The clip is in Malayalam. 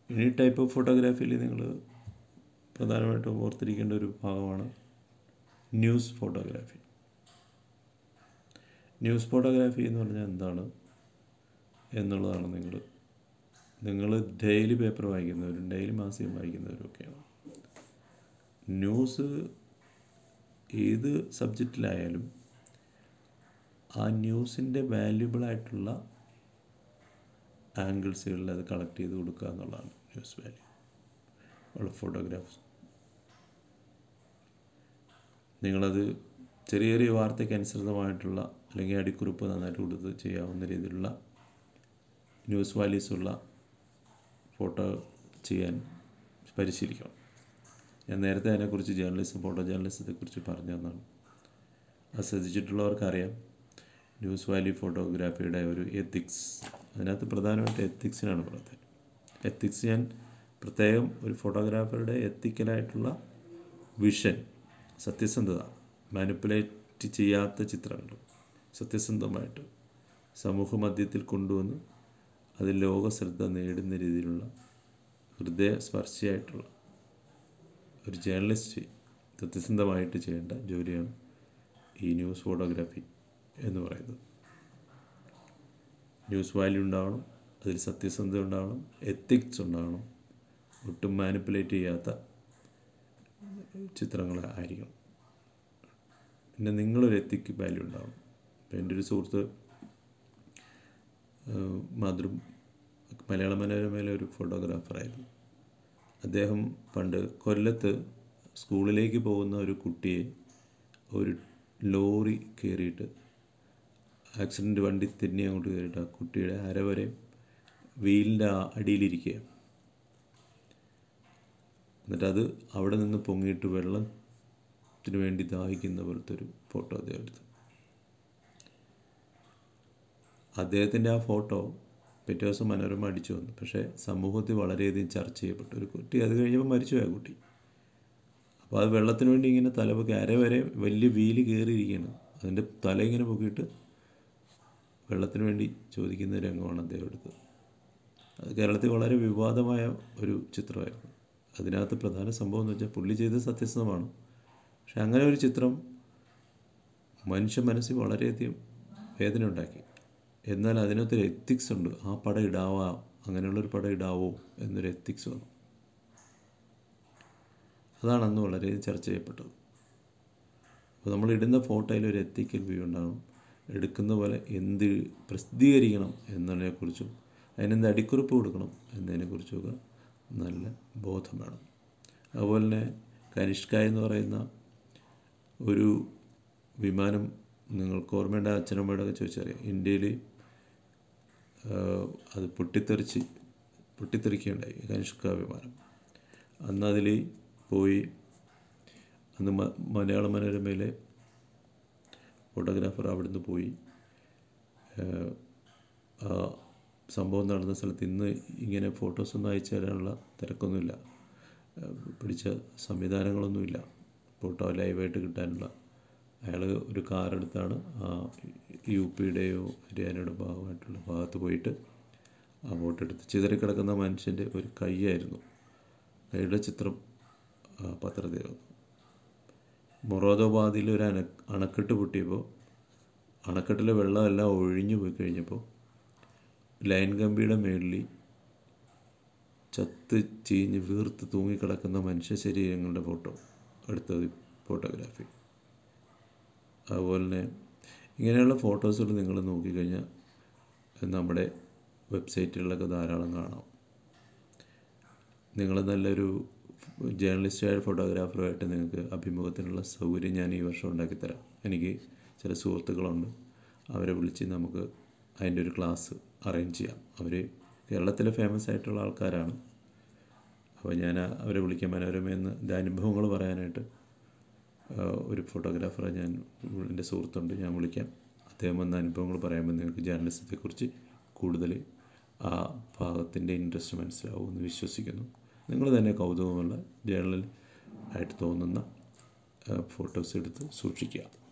ഇനി ടൈപ്പ് ഓഫ് ഫോട്ടോഗ്രാഫിയിൽ നിങ്ങൾ പ്രധാനമായിട്ടും ഓർത്തിരിക്കേണ്ട ഒരു ഭാഗമാണ് ന്യൂസ് ഫോട്ടോഗ്രാഫി ന്യൂസ് ഫോട്ടോഗ്രാഫി എന്ന് പറഞ്ഞാൽ എന്താണ് എന്നുള്ളതാണ് നിങ്ങൾ നിങ്ങൾ ഡെയിലി പേപ്പർ വായിക്കുന്നവരും ഡെയിലി മാസികം വായിക്കുന്നവരും ഒക്കെയാണ് ന്യൂസ് ഏത് സബ്ജക്റ്റിലായാലും ആ ന്യൂസിൻ്റെ വാല്യുബിളായിട്ടുള്ള ആംഗിൾസുകളിൽ അത് കളക്ട് ചെയ്ത് കൊടുക്കുക എന്നുള്ളതാണ് ന്യൂസ് വാല്യൂ ഉള്ള ഫോട്ടോഗ്രാഫ്സ് നിങ്ങളത് ചെറിയ ചെറിയ വാർത്തയ്ക്ക് അനുസൃതമായിട്ടുള്ള അല്ലെങ്കിൽ അടിക്കുറിപ്പ് നന്നായിട്ട് കൊടുത്ത് ചെയ്യാവുന്ന രീതിയിലുള്ള ന്യൂസ് വാല്യൂസുള്ള ഫോട്ടോ ചെയ്യാൻ പരിശീലിക്കണം ഞാൻ നേരത്തെ അതിനെക്കുറിച്ച് ജേർണലിസം ഫോട്ടോ ജേർണലിസത്തെക്കുറിച്ച് പറഞ്ഞു തന്നാണ് അത് ശ്രദ്ധിച്ചിട്ടുള്ളവർക്കറിയാം ന്യൂസ് വാല്യൂ ഫോട്ടോഗ്രാഫിയുടെ ഒരു എത്തിക്സ് അതിനകത്ത് പ്രധാനമായിട്ട് എത്തിക്സിനാണ് പറയുന്നത് എത്തിക്സ് ഞാൻ പ്രത്യേകം ഒരു ഫോട്ടോഗ്രാഫറുടെ എത്തിക്കലായിട്ടുള്ള വിഷൻ സത്യസന്ധത മാനിപ്പുലേറ്റ് ചെയ്യാത്ത ചിത്രങ്ങൾ സത്യസന്ധമായിട്ട് സമൂഹ മധ്യത്തിൽ കൊണ്ടുവന്ന് അത് ലോക ശ്രദ്ധ നേടുന്ന രീതിയിലുള്ള ഹൃദയസ്പർശിയായിട്ടുള്ള ഒരു ജേർണലിസ്റ്റ് സത്യസന്ധമായിട്ട് ചെയ്യേണ്ട ജോലിയാണ് ഈ ന്യൂസ് ഫോട്ടോഗ്രാഫി എന്ന് പറയുന്നത് ന്യൂസ് വാല്യൂ ഉണ്ടാവണം അതിൽ സത്യസന്ധത ഉണ്ടാവണം എത്തിക്സ് ഉണ്ടാവണം ഒട്ടും മാനിപ്പുലേറ്റ് ചെയ്യാത്ത ചിത്രങ്ങൾ ആയിരിക്കണം പിന്നെ നിങ്ങളൊരു എത്തിക്ക് വാല്യൂ ഉണ്ടാവണം ഇപ്പം എൻ്റെ ഒരു സുഹൃത്ത് മാതൃ മലയാള മനോരമയിലെ ഒരു ഫോട്ടോഗ്രാഫറായിരുന്നു അദ്ദേഹം പണ്ട് കൊല്ലത്ത് സ്കൂളിലേക്ക് പോകുന്ന ഒരു കുട്ടിയെ ഒരു ലോറി കയറിയിട്ട് ആക്സിഡൻറ്റ് വണ്ടി തെന്നി അങ്ങോട്ട് കയറിയിട്ട് ആ കുട്ടിയുടെ അരവരെ വീലിൻ്റെ അടിയിലിരിക്കുക എന്നിട്ട് അത് അവിടെ നിന്ന് പൊങ്ങിയിട്ട് വെള്ളത്തിന് വേണ്ടി ദാഹിക്കുന്ന പോലത്തെ ഒരു ഫോട്ടോ അദ്ദേഹം എടുത്തു അദ്ദേഹത്തിൻ്റെ ആ ഫോട്ടോ പിറ്റേ ദിവസം മനോരമ അടിച്ചു വന്നു പക്ഷേ സമൂഹത്തിൽ വളരെയധികം ചർച്ച ചെയ്യപ്പെട്ടു ഒരു കുട്ടി അത് കഴിഞ്ഞപ്പോൾ മരിച്ചു ആ കുട്ടി അപ്പോൾ അത് വെള്ളത്തിന് വേണ്ടി ഇങ്ങനെ തല പൊക്കി അര വരെ വലിയ വീല് കയറിയിരിക്കുകയാണ് അതിൻ്റെ തല ഇങ്ങനെ പൊക്കിയിട്ട് വെള്ളത്തിന് വേണ്ടി ചോദിക്കുന്ന രംഗമാണ് അദ്ദേഹം എടുത്തത് അത് കേരളത്തിൽ വളരെ വിവാദമായ ഒരു ചിത്രമായിരുന്നു അതിനകത്ത് പ്രധാന സംഭവം എന്ന് വെച്ചാൽ പുള്ളി ചെയ്തത് സത്യസന്ധമാണ് പക്ഷെ അങ്ങനെ ഒരു ചിത്രം മനുഷ്യ മനസ്സിൽ വളരെയധികം വേദന ഉണ്ടാക്കി എന്നാൽ അതിനകത്തൊരു എത്തിക്സ് ഉണ്ട് ആ പടം ഇടാവാ അങ്ങനെയുള്ളൊരു പടം ഇടാവോ എന്നൊരു എത്തിക്സ് വന്നു അതാണ് അന്ന് വളരെ ചർച്ച ചെയ്യപ്പെട്ടത് അപ്പോൾ നമ്മൾ ഇടുന്ന ഫോട്ടോയിൽ ഒരു എത്തിക്കൽ വ്യൂ ഉണ്ടാകണം എടുക്കുന്ന പോലെ എന്ത് പ്രസിദ്ധീകരിക്കണം എന്നതിനെക്കുറിച്ചും അതിനെന്ത് അടിക്കുറിപ്പ് കൊടുക്കണം എന്നതിനെക്കുറിച്ചുമൊക്കെ നല്ല ബോധം വേണം അതുപോലെ തന്നെ കനിഷ്ക എന്ന് പറയുന്ന ഒരു വിമാനം നിങ്ങൾക്ക് ഓർമ്മയുണ്ട അച്ഛനമ്മയോടൊക്കെ ചോദിച്ചറിയാം ഇന്ത്യയിൽ അത് പൊട്ടിത്തെറിച്ച് പൊട്ടിത്തെറിക്കുകയുണ്ടായി കനിഷ്ക വിമാനം അന്ന് അതിൽ പോയി അന്ന് മലയാള മനോരമയിലെ ഫോട്ടോഗ്രാഫർ അവിടുന്ന് പോയി ആ സംഭവം നടന്ന സ്ഥലത്ത് ഇന്ന് ഇങ്ങനെ ഫോട്ടോസൊന്നും അയച്ചു തരാനുള്ള തിരക്കൊന്നുമില്ല പിടിച്ച സംവിധാനങ്ങളൊന്നുമില്ല ഫോട്ടോ ലൈവായിട്ട് കിട്ടാനുള്ള അയാൾ ഒരു കാർ എടുത്താണ് ആ യു പിയുടെയോ ഹരിയാനയുടെ ഭാഗമായിട്ടുള്ള ഭാഗത്ത് പോയിട്ട് ആ ഫോട്ടോ എടുത്ത് ചിതറിക്കിടക്കുന്ന മനുഷ്യൻ്റെ ഒരു കൈയായിരുന്നു കൈയുടെ ചിത്രം പത്രത്തിൽ വന്നു മൊറോദോബാദിൽ ഒരു അണ അണക്കെട്ട് പൊട്ടിയപ്പോൾ അണക്കെട്ടിലെ വെള്ളമെല്ലാം ഒഴിഞ്ഞു പോയി കഴിഞ്ഞപ്പോൾ ലൈൻ കമ്പിയുടെ മേളിൽ ചത്ത് ചീഞ്ഞ് വീർത്ത് തൂങ്ങിക്കിടക്കുന്ന മനുഷ്യ ശരീരങ്ങളുടെ ഫോട്ടോ എടുത്തത് ഫോട്ടോഗ്രാഫി അതുപോലെ തന്നെ ഇങ്ങനെയുള്ള ഫോട്ടോസുകൾ നിങ്ങൾ നോക്കിക്കഴിഞ്ഞാൽ നമ്മുടെ വെബ്സൈറ്റുകളിലൊക്കെ ധാരാളം കാണാം നിങ്ങൾ നല്ലൊരു ജേർണലിസ്റ്റായ ഫോട്ടോഗ്രാഫറുമായിട്ട് നിങ്ങൾക്ക് അഭിമുഖത്തിനുള്ള സൗകര്യം ഞാൻ ഈ വർഷം ഉണ്ടാക്കിത്തരാം എനിക്ക് ചില സുഹൃത്തുക്കളുണ്ട് അവരെ വിളിച്ച് നമുക്ക് അതിൻ്റെ ഒരു ക്ലാസ് അറേഞ്ച് ചെയ്യാം അവർ കേരളത്തിലെ ഫേമസ് ആയിട്ടുള്ള ആൾക്കാരാണ് അപ്പോൾ ഞാൻ അവരെ വിളിക്കാം മനോരമയെന്ന് എൻ്റെ അനുഭവങ്ങൾ പറയാനായിട്ട് ഒരു ഫോട്ടോഗ്രാഫറെ ഞാൻ എൻ്റെ സുഹൃത്തുണ്ട് ഞാൻ വിളിക്കാം അദ്ദേഹം വന്ന അനുഭവങ്ങൾ പറയുമ്പോൾ നിങ്ങൾക്ക് ജേർണലിസത്തെക്കുറിച്ച് കൂടുതൽ ആ ഭാഗത്തിൻ്റെ ഇൻട്രസ്റ്റ് മനസ്സിലാവുമെന്ന് വിശ്വസിക്കുന്നു നിങ്ങൾ തന്നെ കൗതുകമുള്ള ജേർണൽ ആയിട്ട് തോന്നുന്ന ഫോട്ടോസ് എടുത്ത് സൂക്ഷിക്കുക